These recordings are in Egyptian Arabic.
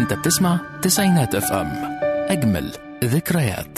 انت بتسمع تسعينات اف ام اجمل ذكريات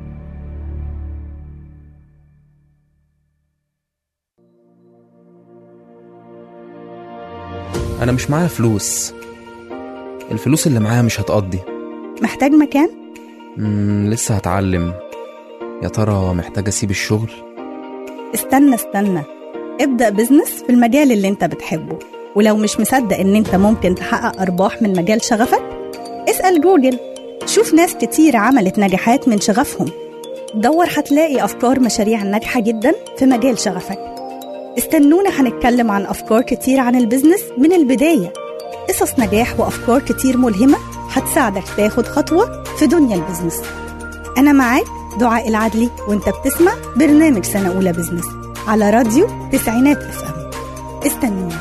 أنا مش معايا فلوس الفلوس اللي معايا مش هتقضي محتاج مكان؟ مم لسه هتعلم يا ترى محتاج أسيب الشغل استنى استنى ابدأ بزنس في المجال اللي انت بتحبه ولو مش مصدق ان انت ممكن تحقق ارباح من مجال شغفك اسأل جوجل شوف ناس كتير عملت نجاحات من شغفهم دور هتلاقي افكار مشاريع ناجحة جدا في مجال شغفك استنونا هنتكلم عن افكار كتير عن البزنس من البداية قصص نجاح وافكار كتير ملهمة هتساعدك تاخد خطوة في دنيا البزنس أنا معاك دعاء العدلي وانت بتسمع برنامج سنة أولى بزنس على راديو تسعينات اف ام استنونا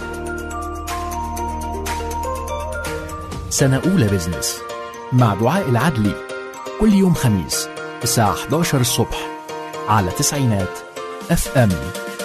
سنة أولى بزنس مع دعاء العدلي كل يوم خميس الساعة 11 الصبح على تسعينات اف ام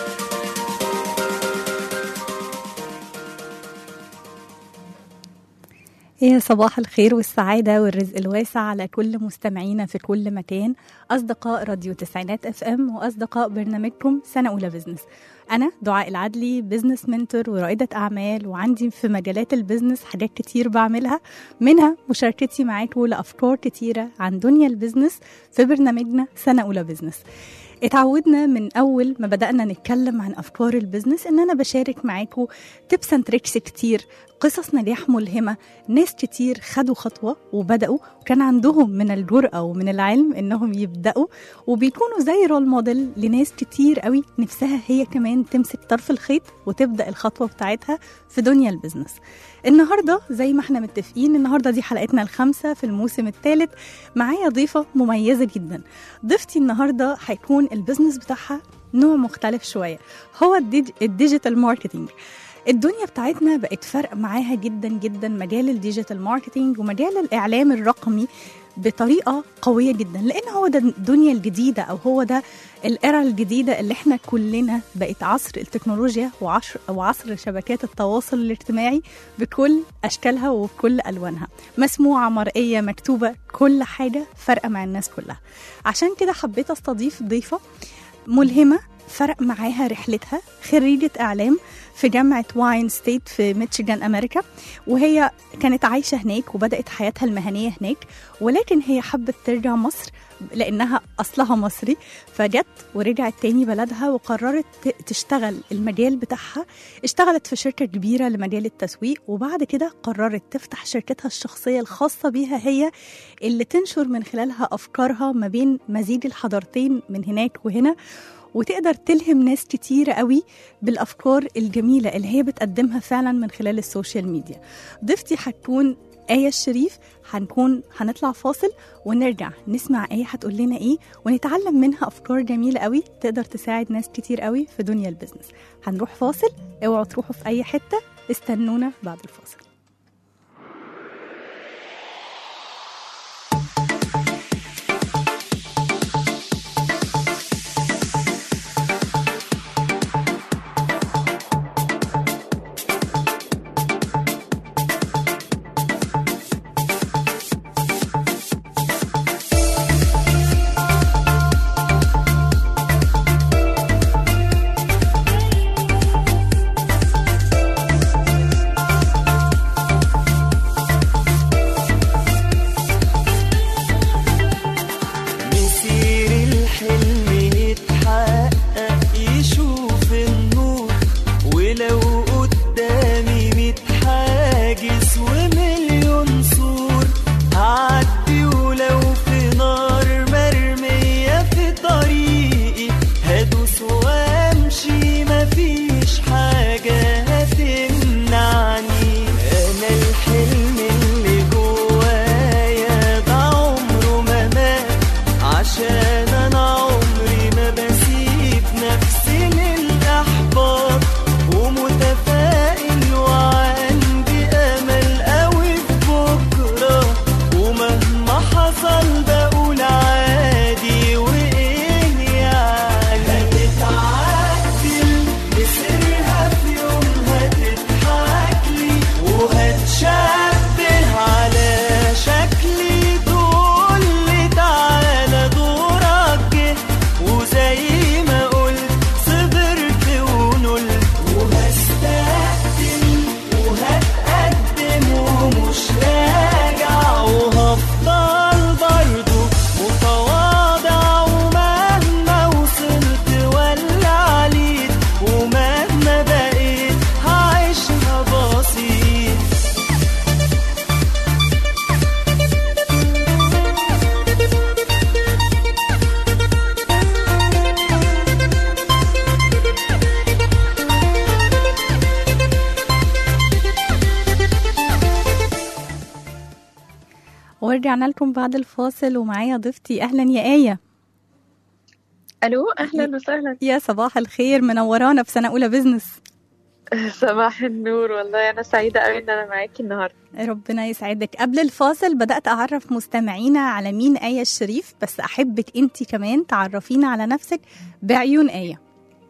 يا صباح الخير والسعادة والرزق الواسع على كل مستمعينا في كل مكان أصدقاء راديو تسعينات اف ام وأصدقاء برنامجكم سنة أولى بزنس أنا دعاء العدلي بزنس منتور ورائدة أعمال وعندي في مجالات البزنس حاجات كتير بعملها منها مشاركتي معاكم لأفكار كتيرة عن دنيا البزنس في برنامجنا سنة أولى بزنس اتعودنا من اول ما بدانا نتكلم عن افكار البيزنس ان انا بشارك معاكم تيبس اند تريكس كتير قصص نجاح ملهمه ناس كتير خدوا خطوه وبداوا وكان عندهم من الجرأه ومن العلم انهم يبداوا وبيكونوا زي رول موديل لناس كتير قوي نفسها هي كمان تمسك طرف الخيط وتبدا الخطوه بتاعتها في دنيا البيزنس النهارده زي ما احنا متفقين النهارده دي حلقتنا الخامسه في الموسم الثالث معايا ضيفه مميزه جدا ضيفتي النهارده هيكون البيزنس بتاعها نوع مختلف شويه هو الديج... الديجيتال ماركتينج الدنيا بتاعتنا بقت فرق معاها جدا جدا مجال الديجيتال ماركتينج ومجال الاعلام الرقمي بطريقه قويه جدا لان هو ده الدنيا الجديده او هو ده الايرا الجديده اللي احنا كلنا بقت عصر التكنولوجيا وعصر وعصر شبكات التواصل الاجتماعي بكل اشكالها وبكل الوانها مسموعه مرئيه مكتوبه كل حاجه فارقه مع الناس كلها عشان كده حبيت استضيف ضيفه ملهمه فرق معاها رحلتها خريجة إعلام في جامعة واين ستيت في ميتشيغان أمريكا وهي كانت عايشة هناك وبدأت حياتها المهنية هناك ولكن هي حبت ترجع مصر لأنها أصلها مصري فجت ورجعت تاني بلدها وقررت تشتغل المجال بتاعها اشتغلت في شركة كبيرة لمجال التسويق وبعد كده قررت تفتح شركتها الشخصية الخاصة بيها هي اللي تنشر من خلالها أفكارها ما بين مزيج الحضارتين من هناك وهنا وتقدر تلهم ناس كتيرة قوي بالأفكار الجميلة اللي هي بتقدمها فعلا من خلال السوشيال ميديا ضيفتي هتكون آية الشريف هنكون هنطلع فاصل ونرجع نسمع آية هتقول لنا إيه ونتعلم منها أفكار جميلة قوي تقدر تساعد ناس كتير قوي في دنيا البيزنس هنروح فاصل اوعوا تروحوا في أي حتة استنونا بعد الفاصل مسير الحلم يتحقق يشوف النور ولو قدامي ميت حاجز ومليون سور هعدي ولو في نار مرمية في طريقي هدوس وامشي مفيش حاجة هتمنعني انا الحلم اللي جوايا ده عمره ما مات عشان انا عمري ما بسيب نفسي للاحباط ومتأكد ورجعنا لكم بعد الفاصل ومعايا ضيفتي اهلا يا ايه الو اهلا وسهلا يا صباح الخير منورانا في سنه اولى بزنس صباح النور والله انا سعيده قوي ان انا معاكي النهارده ربنا يسعدك قبل الفاصل بدات اعرف مستمعينا على مين ايه الشريف بس احبك انت كمان تعرفينا على نفسك بعيون ايه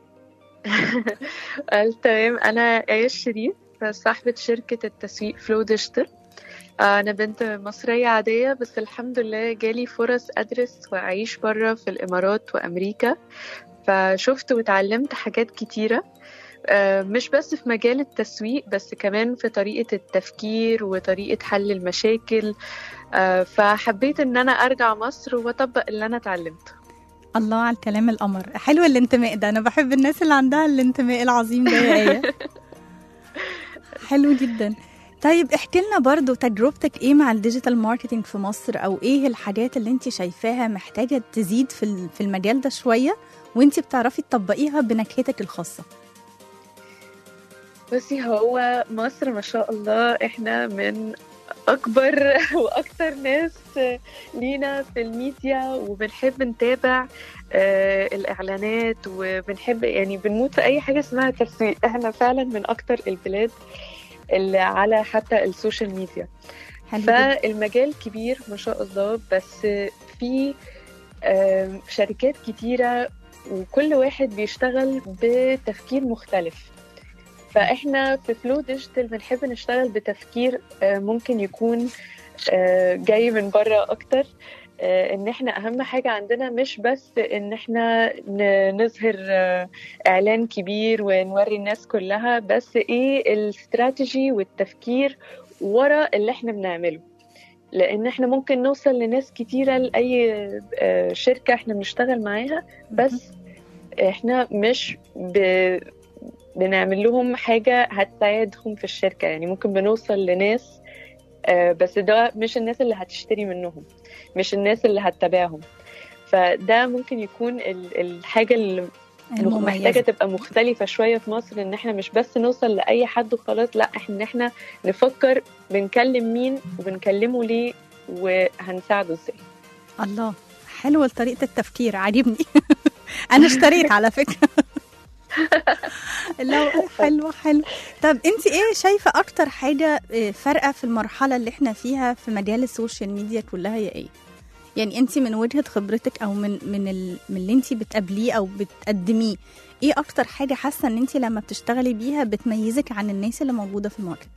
قال تمام انا ايه الشريف صاحبه شركه التسويق فلو ديجيتال انا بنت مصريه عاديه بس الحمد لله جالي فرص ادرس واعيش بره في الامارات وامريكا فشفت وتعلمت حاجات كتيره آه، مش بس في مجال التسويق بس كمان في طريقة التفكير وطريقة حل المشاكل آه، فحبيت ان انا ارجع مصر واطبق اللي انا اتعلمته الله على الكلام القمر حلو الانتماء ده انا بحب الناس اللي عندها الانتماء العظيم ده يا ايه حلو جدا طيب احكي لنا برضو تجربتك ايه مع الديجيتال ماركتينج في مصر او ايه الحاجات اللي انت شايفاها محتاجة تزيد في ال- في المجال ده شوية وانت بتعرفي تطبقيها بنكهتك الخاصة بصي هو مصر ما شاء الله احنا من اكبر واكتر ناس لينا في الميديا وبنحب نتابع آه، الاعلانات وبنحب يعني بنموت في اي حاجه اسمها تسويق احنا فعلا من اكتر البلاد اللي على حتى السوشيال ميديا حلو جدا. فالمجال كبير ما شاء الله بس في آم، شركات كتيرة وكل واحد بيشتغل بتفكير مختلف فاحنا في فلو ديجيتال بنحب نشتغل بتفكير آه، ممكن يكون آه، جاي من بره اكتر آه، ان احنا اهم حاجه عندنا مش بس ان احنا ن- نظهر آه، اعلان كبير ونوري الناس كلها بس ايه الاستراتيجي والتفكير ورا اللي احنا بنعمله لان احنا ممكن نوصل لناس كتيره لاي آه، شركه احنا بنشتغل معاها بس احنا مش ب... بنعمل لهم حاجه هتساعدهم في الشركه يعني ممكن بنوصل لناس آه، بس ده مش الناس اللي هتشتري منهم مش الناس اللي هتتابعهم فده ممكن يكون ال- الحاجه اللي محتاجه المميزة تبقى مختلفه شويه في مصر ان احنا مش بس نوصل لاي حد وخلاص لا احنا ان احنا نفكر بنكلم مين وبنكلمه ليه وهنساعده ازاي الله حلوة طريقة التفكير عاجبني أنا اشتريت على فكرة لا حلوة حلو طب انت ايه شايفة اكتر حاجة اه، فارقة في المرحلة اللي احنا فيها في مجال السوشيال ميديا كلها يا ايه يعني انت من وجهة خبرتك او من من ال... من اللي انت بتقابليه او بتقدميه ايه اكتر حاجة حاسة ان انت لما بتشتغلي بيها بتميزك عن الناس اللي موجودة في الماركت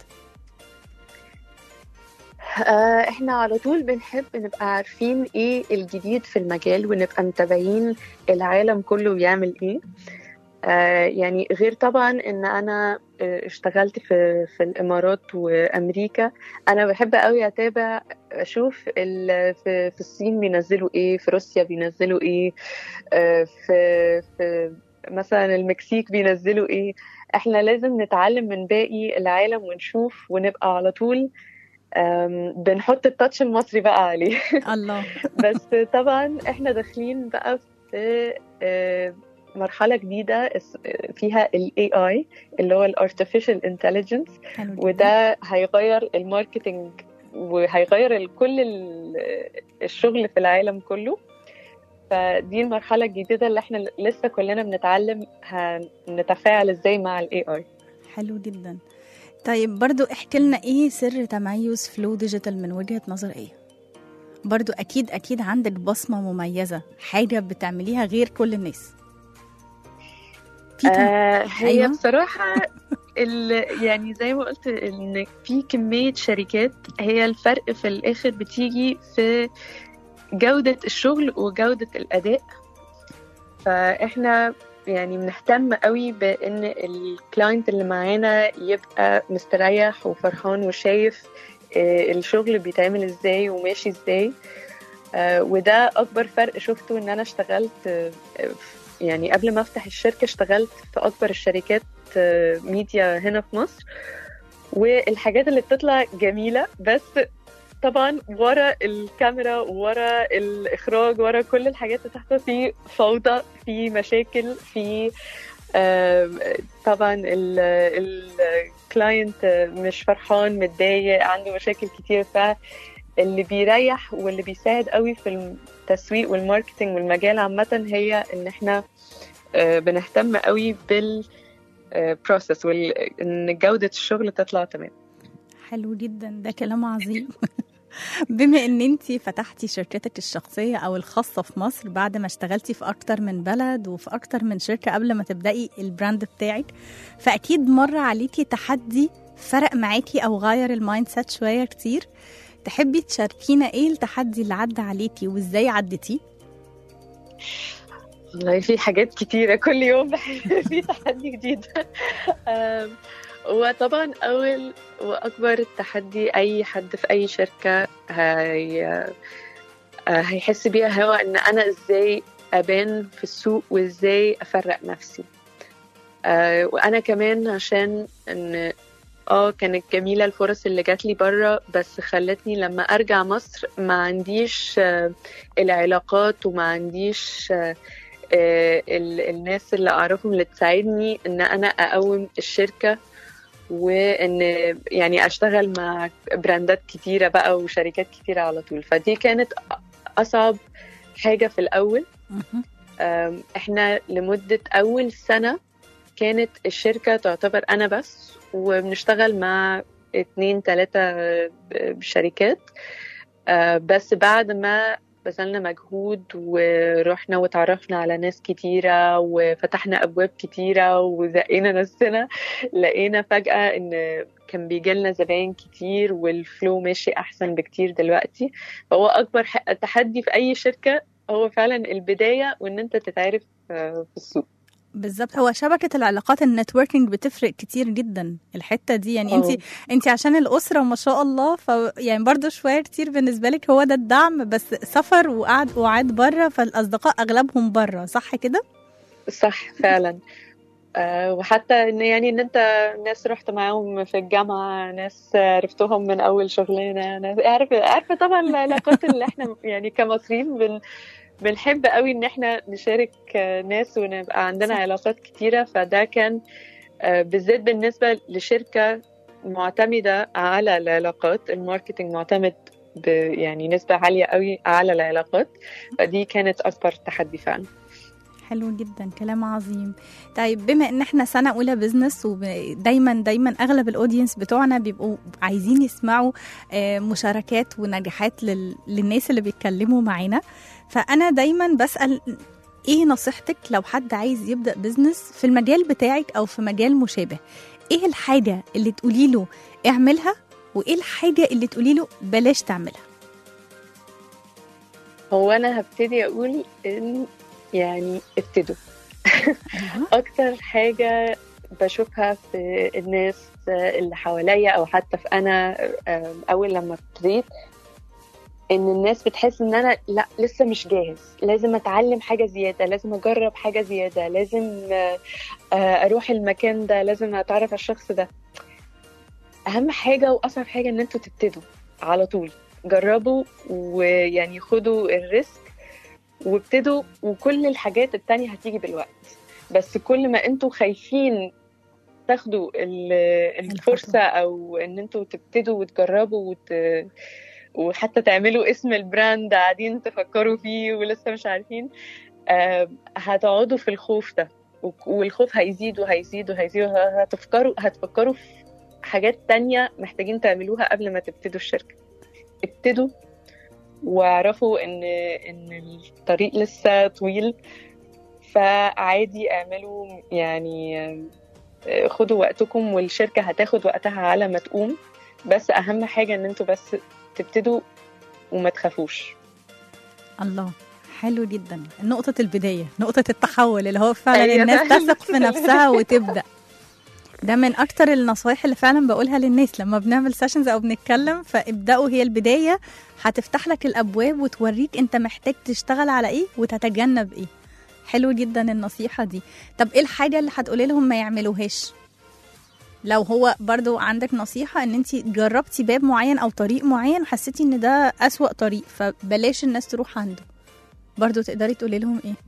آه، احنا على طول بنحب نبقى عارفين ايه الجديد في المجال ونبقى متابعين العالم كله بيعمل ايه آه، يعني غير طبعا ان انا آه، اشتغلت في في الامارات وامريكا انا بحب قوي اتابع اشوف ال- في في الصين بينزلوا ايه في روسيا بينزلوا ايه آه، في في مثلا المكسيك بينزلوا ايه احنا لازم نتعلم من باقي العالم ونشوف ونبقى على طول آم، بنحط التاتش المصري بقى عليه الله بس طبعا احنا داخلين بقى في آه، مرحلة جديدة اس- فيها ال AI اللي هو ال Artificial Intelligence حلو جدا. وده هيغير الماركتينج وهيغير ال- كل ال- الشغل في العالم كله فدي المرحلة الجديدة اللي احنا لسه كلنا بنتعلم هنتفاعل ازاي مع ال AI حلو جدا طيب برضو احكي لنا ايه سر تميز فلو ديجيتال من وجهة نظر ايه برضو اكيد اكيد عندك بصمة مميزة حاجة بتعمليها غير كل الناس في تم... آه هي أيوة. أيوة. بصراحة ال يعني زي ما قلت ان في كمية شركات هي الفرق في الاخر بتيجي في جودة الشغل وجودة الاداء فاحنا يعني بنهتم قوي بان الكلاينت اللي معانا يبقى مستريح وفرحان وشايف آه، الشغل بيتعمل ازاي وماشي ازاي آه، وده اكبر فرق شفته ان انا اشتغلت آه، يعني قبل ما افتح الشركه اشتغلت في اكبر الشركات آه، ميديا هنا في مصر والحاجات اللي بتطلع جميله بس طبعا ورا الكاميرا ورا الاخراج ورا كل الحاجات اللي بتحصل في فوضى في مشاكل في آم، طبعا الكلاينت مش فرحان متضايق عنده مشاكل كتير ف اللي بيريح واللي بيساعد قوي في التسويق والماركتينج والمجال عامة هي ان احنا آه، بنهتم قوي بالبروسيس وان جودة الشغل تطلع تمام حلو جدا ده كلام عظيم بما ان انت فتحتي شركتك الشخصية او الخاصة في مصر بعد ما اشتغلتي في اكتر من بلد وفي اكتر من شركة قبل ما تبدأي البراند بتاعك فاكيد مر عليكي تحدي فرق معاكي او غير المايند سيت شوية كتير تحبي تشاركينا ايه التحدي اللي عدى عليكي وازاي عديتيه والله في حاجات كتيرة كل يوم في تحدي جديد آم، وطبعا أول وأكبر تحدي أي حد في أي شركة هي آه، هيحس بيها هو إن أنا إزاي أبان في السوق وإزاي أفرق نفسي آه، وأنا كمان عشان إن اه كانت جميلة الفرص اللي جات لي بره بس خلتني لما أرجع مصر ما عنديش آه، العلاقات وما عنديش آه، آه، ال- الناس اللي اعرفهم اللي تساعدني ان انا اقوم الشركه وان يعني اشتغل مع براندات كتيره بقى وشركات كتيره على طول فدي كانت اصعب حاجه في الاول مهم. أم، احنا لمده اول سنه كانت الشركه تعتبر انا بس وبنشتغل مع اتنين تلاتة شركات أه، بس بعد ما بذلنا مجهود ورحنا وتعرفنا على ناس كتيرة وفتحنا أبواب كتيرة وزقينا نفسنا لقينا فجأة إن كان بيجيلنا زباين كتير والفلو ماشي أحسن بكتير دلوقتي فهو أكبر ح- تحدي في أي شركة هو فعلا البداية وإن أنت تتعرف آه، في السوق بالظبط هو شبكة العلاقات النتوركينج بتفرق كتير جدا الحتة دي يعني انت آه. انت عشان الأسرة ما شاء الله ف يعني برضه شوية كتير بالنسبة لك هو ده الدعم بس سفر وقعد وقعد بره فالأصدقاء أغلبهم بره صح كده؟ صح فعلا آه، وحتى ان يعني ان انت ناس رحت معاهم في الجامعه ناس عرفتهم من اول شغلانه ناس عارفه عارفه طبعا العلاقات اللي احنا يعني كمصريين بن بنحب قوي ان احنا نشارك آه، ناس ونبقى عندنا صح. علاقات كتيره فده كان آه، بالذات بالنسبه لشركه معتمده على العلاقات الماركتينج معتمد ب يعني نسبه عاليه قوي على العلاقات فدي كانت اكبر تحدي فعلا حلو جدا كلام عظيم طيب بما ان احنا سنة أولى بزنس ودايما دايما أغلب الأودينس بتوعنا بيبقوا عايزين يسمعوا آه، مشاركات ونجاحات لل... للناس اللي بيتكلموا معانا فأنا دايما بسأل ايه نصيحتك لو حد عايز يبدأ بزنس في المجال بتاعك أو في مجال مشابه ايه الحاجة اللي تقولي له اعملها وايه الحاجة اللي تقولي له بلاش تعملها هو انا هبتدي اقول ان يعني ابتدوا أيوة. اكتر حاجه بشوفها في الناس اللي حواليا او حتى في انا آم، اول لما ابتديت ان الناس بتحس ان انا لا لسه مش جاهز لازم اتعلم حاجه زياده لازم اجرب حاجه زياده لازم آه، آه، اروح المكان ده لازم اتعرف على الشخص ده اهم حاجه واصعب حاجه ان انتوا تبتدوا على طول جربوا ويعني خدوا الريسك وابتدوا وكل الحاجات التانية هتيجي بالوقت بس كل ما انتوا خايفين تاخدوا ال- الفرصة او ان انتوا تبتدوا وتجربوا وت... وحتى تعملوا اسم البراند قاعدين تفكروا فيه ولسه مش عارفين آه، هتقعدوا في الخوف ده وك- والخوف هيزيد وهيزيد وهيزيد وه- هتفكروا هتفكروا في حاجات تانية محتاجين تعملوها قبل ما تبتدوا الشركة ابتدوا واعرفوا ان ان الطريق لسه طويل فعادي اعملوا يعني آه، خدوا وقتكم والشركة هتاخد وقتها على ما تقوم بس اهم حاجة ان انتوا بس تبتدوا وما تخافوش الله حلو جدا نقطة البداية نقطة التحول اللي هو فعلا أيوة، الناس فعلا تثق في نقطة نفسها وتبدأ ده من أكتر النصايح اللي فعلا بقولها للناس لما بنعمل سيشنز أو بنتكلم فابدأوا هي البداية هتفتح لك الأبواب وتوريك أنت محتاج تشتغل على إيه وتتجنب إيه حلو جدا النصيحة دي طب إيه الحاجة اللي هتقولي لهم ما يعملوهاش لو هو برضو عندك نصيحة ان انت جربتي باب معين او طريق معين وحسيتي ان ده اسوأ طريق فبلاش الناس تروح عنده برضو تقدري تقولي لهم ايه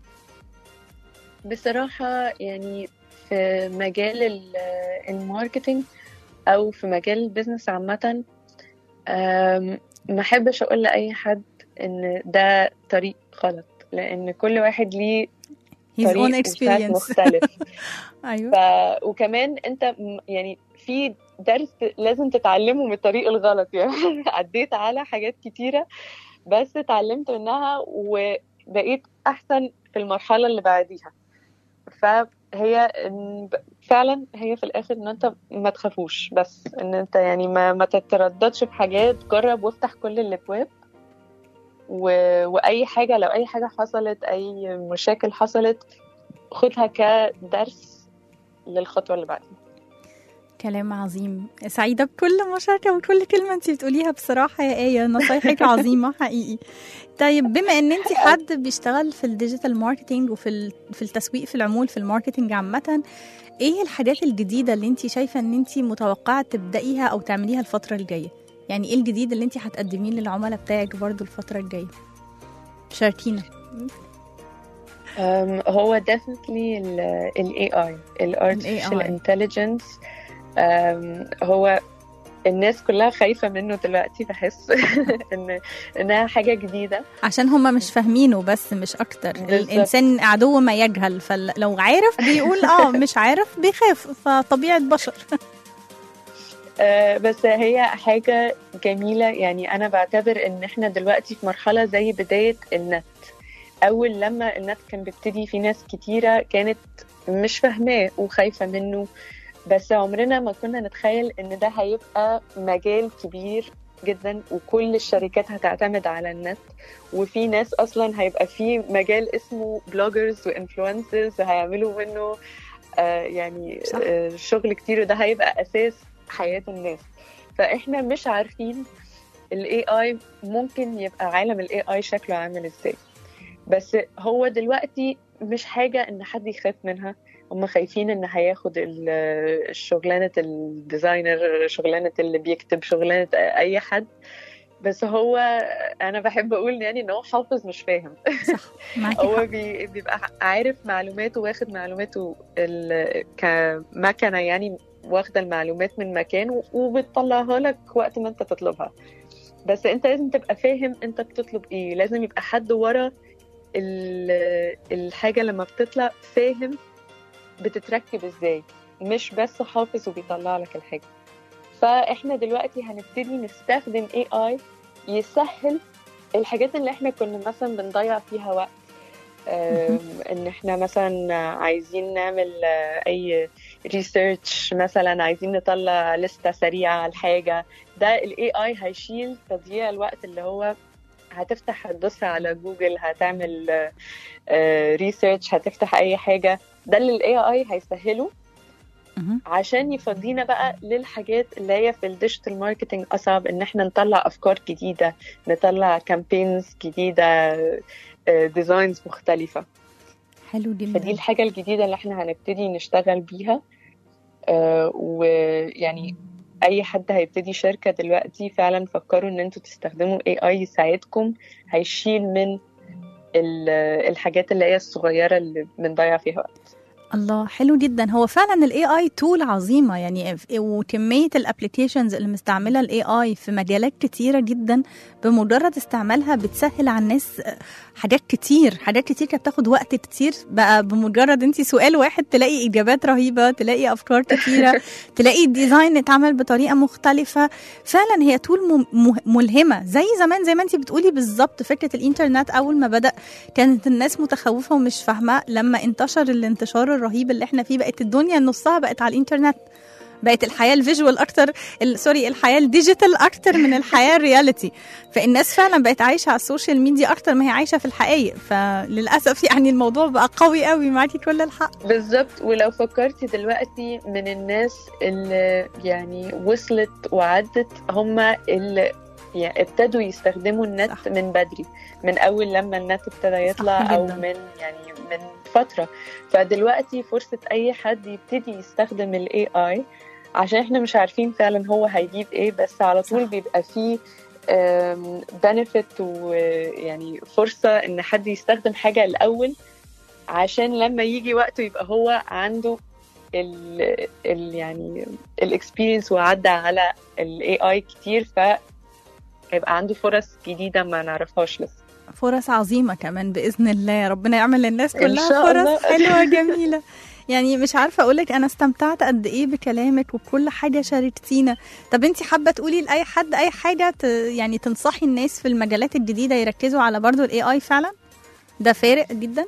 بصراحة يعني في مجال ال- الماركتينج أو في مجال البيزنس عامة أم، ما احبش اقول لاي حد ان ده طريق غلط لان كل واحد ليه his طريق own وساعات experience مختلف ايوه ف... وكمان انت م- يعني في درس لازم تتعلمه من الطريق الغلط يعني عديت على حاجات كتيرة بس اتعلمت منها وبقيت احسن في المرحلة اللي بعديها فهي إن- فعلا هي في الاخر ان انت ما تخافوش بس ان انت يعني ما, ما تترددش في حاجات جرب وافتح كل الابواب و... واي حاجة لو اي حاجة حصلت اي مشاكل حصلت خدها كدرس للخطوة اللي بعدها كلام عظيم سعيدة بكل مشاركة وكل كلمة انت بتقوليها بصراحة يا آية نصايحك عظيمة حقيقي طيب بما ان انت حد بيشتغل في الديجيتال ماركتينج وفي ال- في التسويق في العمول في الماركتينج عامة ايه الحاجات الجديدة اللي انت شايفة ان انت متوقعة تبدأيها او تعمليها الفترة الجاية يعني ايه الجديد اللي انت هتقدميه للعملاء بتاعك برضو الفترة الجاية شاركينا أم، هو definitely ال ال AI ال artificial AI. intelligence أم، هو الناس كلها خايفة منه دلوقتي بحس إن إنها حاجة جديدة عشان هما مش فاهمينه بس مش اكتر بالظبط. الانسان عدو ما يجهل فلو عارف بيقول اه مش عارف بيخاف فطبيعة بشر أه، بس هي حاجة جميلة يعني أنا بعتبر إن إحنا دلوقتي في مرحلة زي بداية النت أول لما النت كان بيبتدي في ناس كتيرة كانت مش فاهماه وخايفة منه بس عمرنا ما كنا نتخيل إن ده هيبقى مجال كبير جدا وكل الشركات هتعتمد على النت وفي ناس اصلا هيبقى في مجال اسمه بلوجرز وانفلونسرز هيعملوا منه آه يعني صح. آه شغل كتير وده هيبقى اساس حياه الناس فاحنا مش عارفين الاي اي ممكن يبقى عالم الاي اي شكله عامل ازاي بس هو دلوقتي مش حاجه ان حد يخاف منها هم خايفين ان هياخد ال- شغلانه الديزاينر شغلانه اللي بيكتب شغلانه اي حد بس هو انا بحب اقول يعني ان هو حافظ مش فاهم صح معاكي هو حق. بي- بيبقى عارف معلوماته واخد معلوماته ال- كمكنه يعني واخده المعلومات من مكان و- وبتطلعها لك وقت ما انت تطلبها بس انت لازم تبقى فاهم انت بتطلب ايه لازم يبقى حد ورا ال- الحاجه لما بتطلع فاهم بتتركب ازاي مش بس حافظ وبيطلع لك الحاجه فاحنا دلوقتي هنبتدي نستخدم اي اي يسهل الحاجات اللي احنا كنا مثلا بنضيع فيها وقت آم، ان احنا مثلا عايزين نعمل آه، اي ريسيرش مثلا عايزين نطلع لستة سريعة على الحاجة ده الاي اي هيشيل تضييع الوقت اللي هو هتفتح هتبص على جوجل هتعمل ريسيرش هتفتح اي حاجة ده اللي الاي اي هيسهله مهم. عشان يفضينا بقى للحاجات اللي هي في الديجيتال ماركتنج اصعب ان احنا نطلع افكار جديده نطلع كامبينز جديده ديزاينز مختلفه حلو جدا فدي الحاجه الجديده اللي احنا هنبتدي نشتغل بيها آه، ويعني اي حد هيبتدي شركه دلوقتي فعلا فكروا ان انتوا تستخدموا اي اي يساعدكم هيشيل من ال- الحاجات اللي هي الصغيره اللي بنضيع فيها وقت الله حلو جدا هو فعلا الاي اي تول عظيمه يعني ف- وكميه الابلكيشنز اللي مستعمله الاي اي في مجالات كتيره جدا بمجرد استعمالها بتسهل على الناس حاجات كتير حاجات كتير كانت بتاخد وقت كتير بقى بمجرد انت سؤال واحد تلاقي اجابات رهيبه تلاقي افكار كتيره تلاقي الديزاين اتعمل بطريقه مختلفه فعلا هي تول م- م- ملهمه زي زمان زي ما انت بتقولي بالظبط فكره الانترنت اول ما بدا كانت الناس متخوفه ومش فاهمه لما انتشر الانتشار الرهيب اللي احنا فيه بقت الدنيا نصها بقت على الانترنت بقت الحياه الفيجوال اكتر ال- سوري الحياه الديجيتال اكتر من الحياه الرياليتي فالناس فعلا بقت عايشه على السوشيال ميديا اكتر ما هي عايشه في الحقيقه فللاسف يعني الموضوع بقى قوي قوي معاكي كل الحق بالظبط ولو فكرتي دلوقتي من الناس اللي يعني وصلت وعدت هم اللي يعني ابتدوا يستخدموا النت صح. صح. من بدري من اول لما النت ابتدى يطلع صح او جداً. من يعني من فتره فدلوقتي فرصه اي حد يبتدي يستخدم الاي اي عشان احنا مش عارفين فعلا هو هيجيب ايه بس على طول صح. بيبقى فيه بنفيت ويعني فرصه ان حد يستخدم حاجه الاول عشان لما يجي وقته يبقى هو عنده ال ال يعني الاكسبيرينس وعدى على الاي اي كتير ف هيبقى عنده فرص جديده ما نعرفهاش لسه فرص عظيمة كمان بإذن الله ربنا يعمل للناس إن كلها شاء الله. فرص حلوة جميلة يعني مش عارفة أقولك أنا استمتعت قد إيه بكلامك وكل حاجة شاركتينا طب أنت حابة تقولي لأي حد أي حاجة ت... يعني تنصحي الناس في المجالات الجديدة يركزوا على برضو الاي اي فعلا ده فارق جدا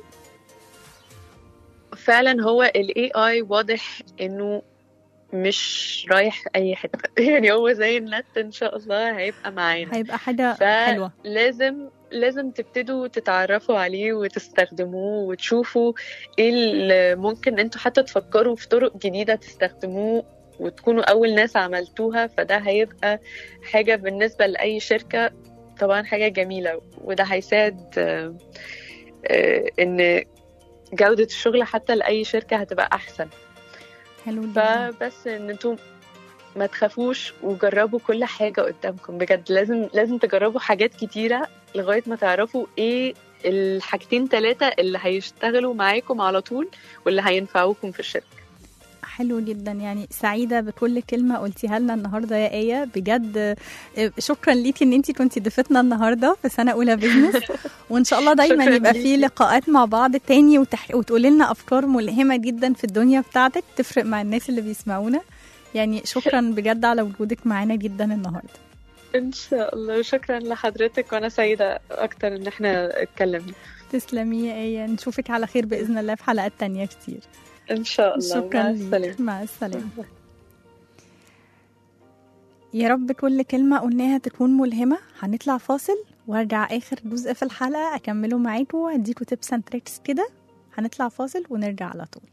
فعلا هو ال AI واضح انه مش رايح اي حته يعني هو زي النت ان شاء الله هيبقى معانا هيبقى حاجة ف- حلوة لازم لازم تبتدوا تتعرفوا عليه وتستخدموه وتشوفوا ايه اللي ممكن انتوا حتى تفكروا في طرق جديدة تستخدموه وتكونوا أول ناس عملتوها فده هيبقى حاجة بالنسبة لأي شركة طبعا حاجة جميلة وده هيساعد آه، آه، إن جودة الشغل حتى لأي شركة هتبقى أحسن حلو جدا فبس ان انتم ما تخافوش وجربوا كل حاجة قدامكم بجد لازم لازم تجربوا حاجات كتيرة لغاية ما تعرفوا ايه الحاجتين ثلاثة اللي هيشتغلوا معاكم على طول واللي هينفعوكم في الشركة حلو جدا يعني سعيدة بكل كلمة قلتيها لنا النهاردة يا آية بجد آه، شكرا ليكي ان انتي كنتي ضيفتنا النهاردة في سنة أولى بيزنس وان شاء الله دايما شكراً يبقى في ليكي. لقاءات مع بعض تاني وتح... وتقولي لنا أفكار ملهمة جدا في الدنيا بتاعتك تفرق مع الناس اللي بيسمعونا يعني شكرا بجد على وجودك معانا جدا النهاردة ان شاء الله وشكرا لحضرتك وانا سعيدة اكتر ان احنا اتكلمنا تسلمي يا آية نشوفك على خير بإذن الله في حلقات تانية كتير ان شاء الله شكرا مع ليك السلامة مع السلامة يا رب كل كلمة قلناها تكون ملهمة هنطلع فاصل وارجع آخر جزء في الحلقة أكمله معاكم وأديكوا تيبس اند تريكس كده هنطلع فاصل ونرجع على طول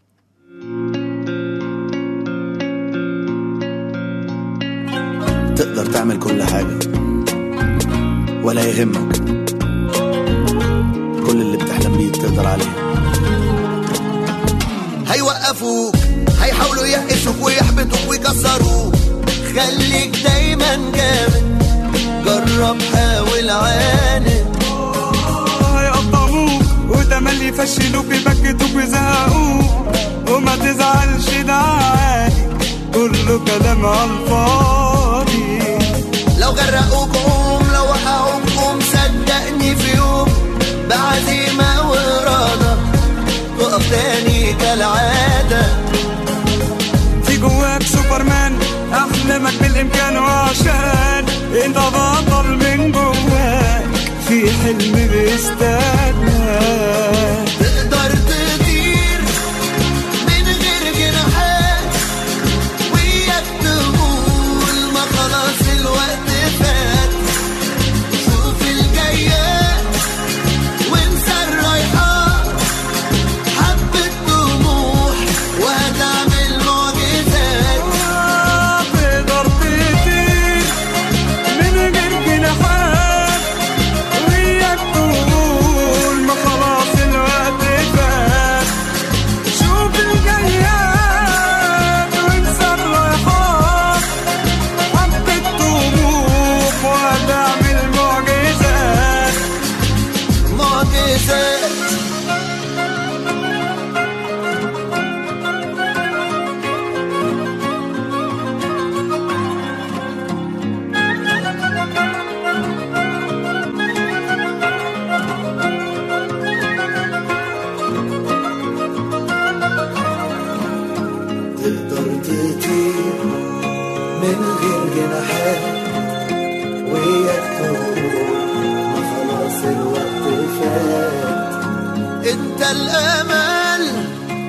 تقدر تعمل كل حاجة ولا يهمك كل اللي بتحلم بيه تقدر عليه هيوقفوك هيحاولوا يقفوك ويحبطوك ويكسروك خليك دايما جامد جرب حاول عاند هيقطعوك وتملي يفشلوك يبكتوك ويزهقوك وما تزعلش ده عادي كله كلام على الفاضي لو غرقوك قوم لو وقعوك قوم صدقني في يوم بعزيمة وإرادة تقف تاني كالعادة في جواك سوبرمان احلامك بالامكان وعشان انت بطل من جواك في حلم بيستناك تقدر تطير من غير جناحات وياك تقول ما خلاص الوقت فات شوف الجايات وانسى الرايحات حبة طموح وهتعمل معجزات تقدر تطير من غير جناحات وياك تقول ما خلاص الوقت فات شوف الجياد وانسى الرايحات حبة طموح وهتعمل معجزات معجزات تقدر تطير من غير جناحات وياك تقول ما خلاص الوقت فات انت الامل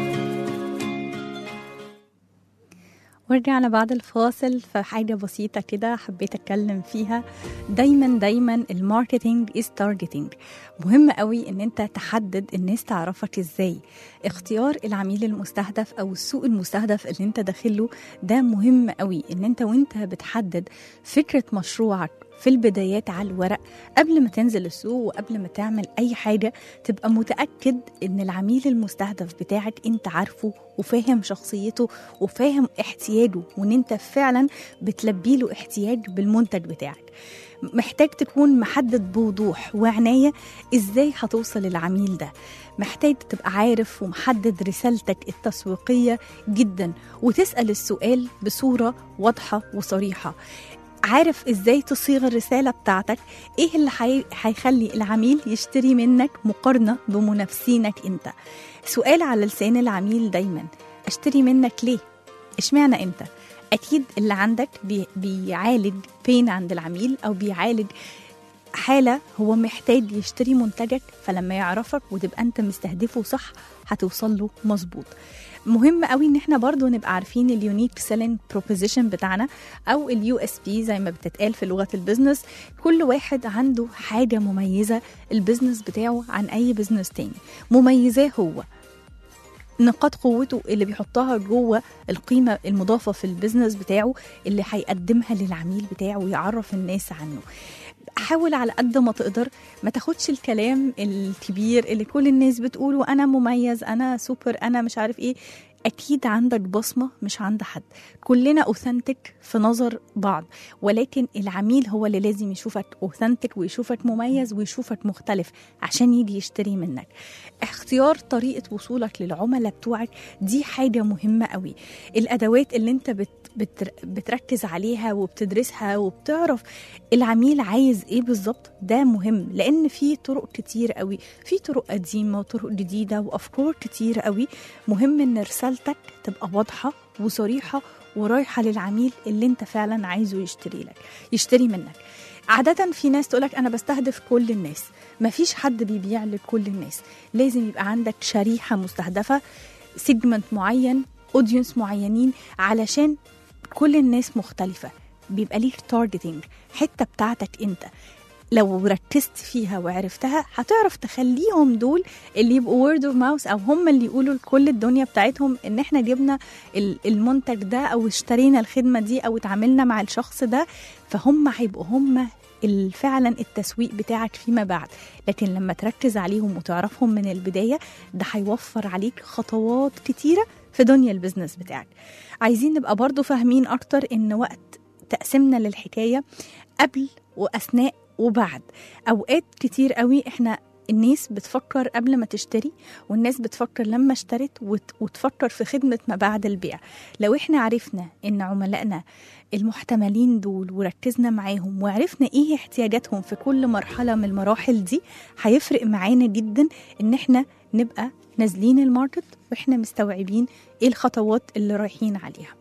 ورجعنا بعد الفاصل في حاجة بسيطة كده حبيت أتكلم فيها دايما دايما الماركتينج is targeting مهم قوي ان انت تحدد الناس تعرفك ازاي اختيار العميل المستهدف او السوق المستهدف اللي انت داخله ده مهم قوي ان انت وانت بتحدد فكرة مشروعك في البدايات على الورق قبل ما تنزل السوق وقبل ما تعمل اي حاجة تبقى متأكد ان العميل المستهدف بتاعك انت عارفه وفاهم شخصيته وفاهم احتياجه وان انت فعلا بتلبي له احتياج بالمنتج بتاعك محتاج تكون محدد بوضوح وعناية ازاي هتوصل للعميل ده محتاج تبقى عارف ومحدد رسالتك التسويقية جدا وتسأل السؤال بصورة واضحة وصريحة عارف ازاي تصيغ الرساله بتاعتك ايه اللي حي- هيخلي العميل يشتري منك مقارنه بمنافسينك انت سؤال على لسان العميل دايما اشتري منك ليه اشمعنى انت اكيد اللي عندك بي بيعالج بين عند العميل او بيعالج حاله هو محتاج يشتري منتجك فلما يعرفك وتبقى انت مستهدفه صح هتوصل له مظبوط مهم قوي ان احنا برضو نبقى عارفين اليونيك سيلينج بروبوزيشن بتاعنا او اليو اس بي زي ما بتتقال في لغه البيزنس كل واحد عنده حاجه مميزه البيزنس بتاعه عن اي بيزنس تاني مميزاه هو نقاط قوته اللي بيحطها جوه القيمه المضافه في البيزنس بتاعه اللي هيقدمها للعميل بتاعه ويعرف الناس عنه حاول على قد ما تقدر ما تاخدش الكلام الكبير اللي كل الناس بتقوله انا مميز انا سوبر انا مش عارف ايه اكيد عندك بصمه مش عند حد كلنا اوثنتك في نظر بعض ولكن العميل هو اللي لازم يشوفك اوثنتك ويشوفك مميز ويشوفك مختلف عشان يجي يشتري منك اختيار طريقه وصولك للعملاء بتوعك دي حاجه مهمه قوي الادوات اللي انت بت بتر بتركز عليها وبتدرسها وبتعرف العميل عايز ايه بالظبط ده مهم لان في طرق كتير قوي في طرق قديمه وطرق جديده وافكار كتير قوي مهم ان رسالتك تبقى واضحه وصريحه ورايحه للعميل اللي انت فعلا عايزه يشتري لك يشتري منك عادة في ناس تقولك أنا بستهدف كل الناس مفيش حد بيبيع لكل الناس لازم يبقى عندك شريحة مستهدفة سيجمنت معين اودينس معينين علشان كل الناس مختلفة بيبقى ليك تارجتنج حتة بتاعتك انت لو ركزت فيها وعرفتها هتعرف تخليهم دول اللي يبقوا وورد اوف ماوس او هم اللي يقولوا لكل الدنيا بتاعتهم ان احنا جبنا ال- المنتج ده او اشترينا الخدمه دي او اتعاملنا مع الشخص ده فهم هيبقوا هم ال- فعلا التسويق بتاعك فيما بعد لكن لما تركز عليهم وتعرفهم من البدايه ده هيوفر عليك خطوات كتيره في دنيا البيزنس بتاعك عايزين نبقى برضو فاهمين اكتر ان وقت تقسيمنا للحكايه قبل واثناء وبعد اوقات كتير قوي احنا الناس بتفكر قبل ما تشتري والناس بتفكر لما اشترت وت- وتفكر في خدمة ما بعد البيع لو احنا عرفنا ان عملائنا المحتملين دول وركزنا معاهم وعرفنا ايه احتياجاتهم في كل مرحلة من المراحل دي هيفرق معانا جدا ان احنا نبقى نازلين الماركت واحنا مستوعبين ايه الخطوات اللي رايحين عليها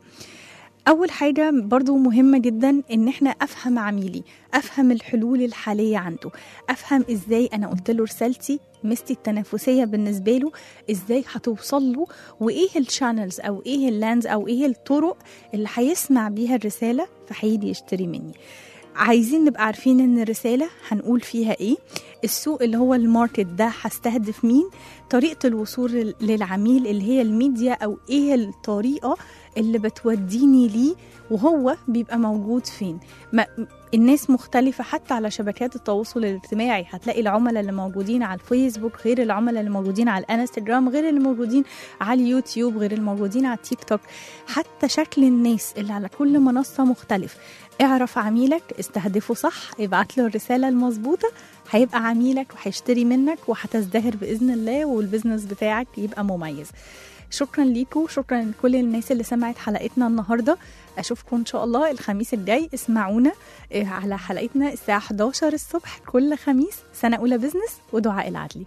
اول حاجه برضو مهمه جدا ان احنا افهم عميلي افهم الحلول الحاليه عنده افهم ازاي انا قلت له رسالتي مستي التنافسيه بالنسبه له ازاي هتوصل له وايه الشانلز او ايه اللاندز او ايه الطرق اللي هيسمع بيها الرساله فهيجي يشتري مني عايزين نبقى عارفين ان الرساله هنقول فيها ايه السوق اللي هو الماركت ده هستهدف مين طريقه الوصول لل- للعميل اللي هي الميديا او ايه الطريقه اللي بتوديني ليه وهو بيبقى موجود فين ما الناس مختلفة حتى على شبكات التواصل الاجتماعي هتلاقي العملاء اللي موجودين على الفيسبوك غير العملاء اللي موجودين على الانستجرام غير اللي موجودين على اليوتيوب غير اللي موجودين على التيك توك حتى شكل الناس اللي على كل منصة مختلف اعرف عميلك استهدفه صح ابعت له الرسالة المظبوطة هيبقى عميلك وهيشتري منك وهتزدهر بإذن الله والبزنس بتاعك يبقى مميز شكرا ليكم شكرا لكل الناس اللي سمعت حلقتنا النهارده اشوفكم ان شاء الله الخميس الجاي اسمعونا آه، على حلقتنا الساعه 11 الصبح كل خميس سنه اولى بزنس ودعاء العدلي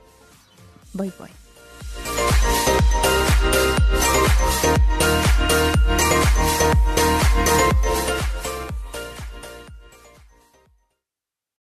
باي باي